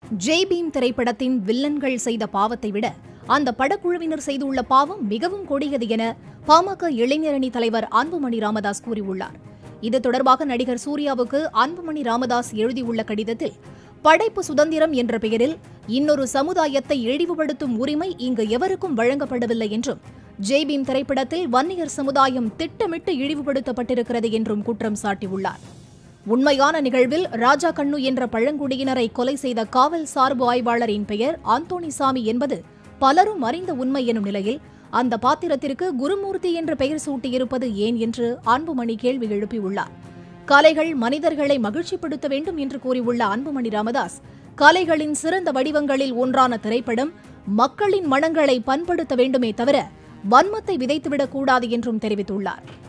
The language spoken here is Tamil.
ஜெய் பீம் திரைப்படத்தின் வில்லன்கள் செய்த பாவத்தை விட அந்த படக்குழுவினர் செய்துள்ள பாவம் மிகவும் கொடியது என பாமக இளைஞரணி தலைவர் அன்புமணி ராமதாஸ் கூறியுள்ளார் இது தொடர்பாக நடிகர் சூர்யாவுக்கு அன்புமணி ராமதாஸ் எழுதியுள்ள கடிதத்தில் படைப்பு சுதந்திரம் என்ற பெயரில் இன்னொரு சமுதாயத்தை இழிவுபடுத்தும் உரிமை இங்கு எவருக்கும் வழங்கப்படவில்லை என்றும் ஜெய் பீம் திரைப்படத்தில் வன்னியர் சமுதாயம் திட்டமிட்டு இழிவுபடுத்தப்பட்டிருக்கிறது என்றும் குற்றம் சாட்டியுள்ளார் உண்மையான நிகழ்வில் ராஜா கண்ணு என்ற பழங்குடியினரை கொலை செய்த காவல் சார்பு ஆய்வாளரின் பெயர் ஆந்தோணிசாமி என்பது பலரும் அறிந்த உண்மை எனும் நிலையில் அந்த பாத்திரத்திற்கு குருமூர்த்தி என்ற பெயர் சூட்டியிருப்பது ஏன் என்று அன்புமணி கேள்வி எழுப்பியுள்ளார் கலைகள் மனிதர்களை மகிழ்ச்சிப்படுத்த வேண்டும் என்று கூறியுள்ள அன்புமணி ராமதாஸ் கலைகளின் சிறந்த வடிவங்களில் ஒன்றான திரைப்படம் மக்களின் மனங்களை பண்படுத்த வேண்டுமே தவிர வன்மத்தை விதைத்துவிடக் கூடாது என்றும் தெரிவித்துள்ளார்